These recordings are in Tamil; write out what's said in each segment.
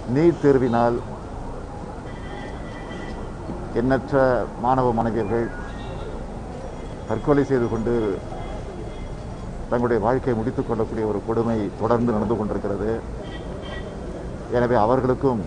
நீட் தேர்வினால் எண்ணற்ற மாணவ மாணவியர்கள் தற்கொலை செய்து கொண்டு தங்களுடைய வாழ்க்கையை முடித்துக் கொள்ளக்கூடிய ஒரு கொடுமை தொடர்ந்து நடந்து கொண்டிருக்கிறது எனவே அவர்களுக்கும்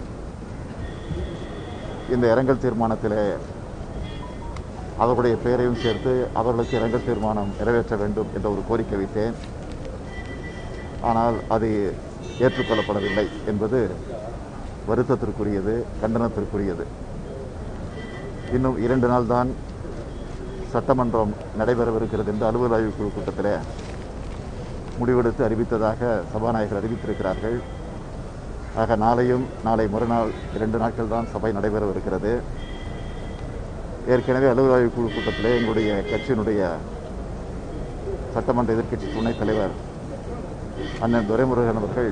இந்த இரங்கல் தீர்மானத்தில் அவர்களுடைய பெயரையும் சேர்த்து அவர்களுக்கு இரங்கல் தீர்மானம் நிறைவேற்ற வேண்டும் என்ற ஒரு கோரிக்கை வைத்தேன் ஆனால் அது ஏற்றுக்கொள்ளப்படவில்லை என்பது வருத்தத்திற்குரியது கண்டனத்திற்குரியது இன்னும் இரண்டு நாள் தான் சட்டமன்றம் நடைபெறவிருக்கிறது என்று அலுவல் ஆய்வுக் குழு கூட்டத்தில் முடிவெடுத்து அறிவித்ததாக சபாநாயகர் அறிவித்திருக்கிறார்கள் ஆக நாளையும் நாளை மறுநாள் இரண்டு நாட்கள் தான் சபை நடைபெறவிருக்கிறது ஏற்கனவே அலுவல் ஆய்வுக் குழு கூட்டத்தில் எங்களுடைய கட்சியினுடைய சட்டமன்ற எதிர்க்கட்சி துணைத் தலைவர் அண்ணன் துரைமுருகன் அவர்கள்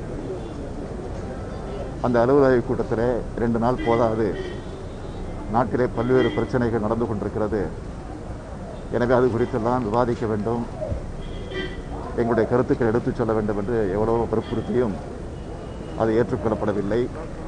அந்த அலுவல் ஆய்வுக் கூட்டத்தில் இரண்டு நாள் போதாது நாட்டிலே பல்வேறு பிரச்சனைகள் நடந்து கொண்டிருக்கிறது எனவே அது குறித்தெல்லாம் விவாதிக்க வேண்டும் எங்களுடைய கருத்துக்கள் எடுத்துச் சொல்ல வேண்டும் என்று எவ்வளவோ வற்புறுத்தியும் அது ஏற்றுக்கொள்ளப்படவில்லை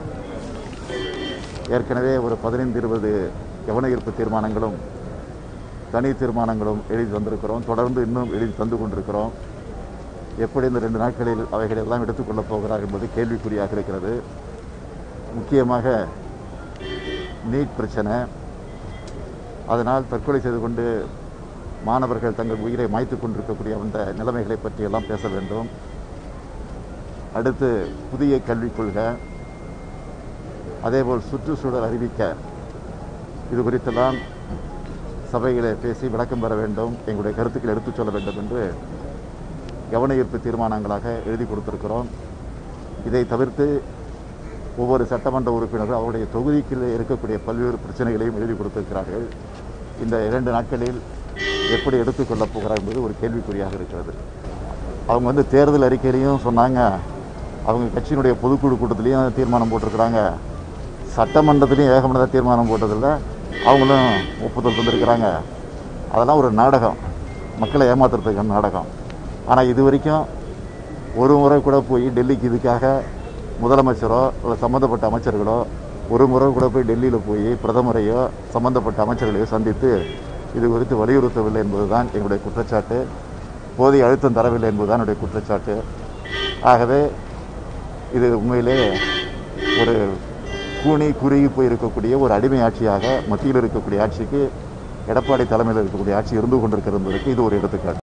ஏற்கனவே ஒரு பதினைந்து இருபது கவன ஈர்ப்பு தீர்மானங்களும் தனி தீர்மானங்களும் எழுதி தந்திருக்கிறோம் தொடர்ந்து இன்னும் எழுதி தந்து கொண்டிருக்கிறோம் எப்படி இந்த ரெண்டு நாட்களில் அவைகள் எல்லாம் எடுத்துக்கொள்ளப் போகிறார் என்பது கேள்விக்குறியாக இருக்கிறது முக்கியமாக நீட் பிரச்சனை அதனால் தற்கொலை செய்து கொண்டு மாணவர்கள் தங்கள் உயிரை மாய்த்து கொண்டிருக்கக்கூடிய அந்த நிலைமைகளை பற்றி எல்லாம் பேச வேண்டும் அடுத்து புதிய கல்விக் கொள்கை அதேபோல் சுற்றுச்சூழல் அறிவிக்க இது குறித்தெல்லாம் சபைகளை பேசி விளக்கம் பெற வேண்டும் எங்களுடைய கருத்துக்களை எடுத்துச் சொல்ல வேண்டும் என்று கவன ஈர்ப்பு தீர்மானங்களாக எழுதி கொடுத்திருக்கிறோம் இதை தவிர்த்து ஒவ்வொரு சட்டமன்ற உறுப்பினரும் அவருடைய தொகுதிக்குள்ளே இருக்கக்கூடிய பல்வேறு பிரச்சனைகளையும் எழுதி கொடுத்திருக்கிறார்கள் இந்த இரண்டு நாட்களில் எப்படி எடுத்துக்கொள்ளப் போகிறார் என்பது ஒரு கேள்விக்குறியாக இருக்கிறது அவங்க வந்து தேர்தல் அறிக்கையிலையும் சொன்னாங்க அவங்க கட்சியினுடைய பொதுக்குழு கூட்டத்திலையும் தீர்மானம் போட்டிருக்கிறாங்க சட்டமன்றத்திலையும் ஏகமனதாக தீர்மானம் போட்டதில் அவங்களும் ஒப்புதல் தந்திருக்கிறாங்க அதெல்லாம் ஒரு நாடகம் மக்களை ஏமாத்துறதுக்கான நாடகம் ஆனால் இது வரைக்கும் ஒரு முறை கூட போய் டெல்லிக்கு இதுக்காக முதலமைச்சரோ இல்லை சம்மந்தப்பட்ட அமைச்சர்களோ ஒரு முறை கூட போய் டெல்லியில் போய் பிரதமரையோ சம்மந்தப்பட்ட அமைச்சர்களையோ சந்தித்து இது குறித்து வலியுறுத்தவில்லை என்பதுதான் எங்களுடைய குற்றச்சாட்டு போதிய அழுத்தம் தரவில்லை என்பதுதான் என்னுடைய குற்றச்சாட்டு ஆகவே இது உண்மையிலே ஒரு கூனி குறுகி போய் இருக்கக்கூடிய ஒரு அடிமை ஆட்சியாக மத்தியில் இருக்கக்கூடிய ஆட்சிக்கு எடப்பாடி தலைமையில் இருக்கக்கூடிய ஆட்சி இருந்து கொண்டிருக்கிறது என்பதற்கு இது ஒரு எடுத்துக்காட்டு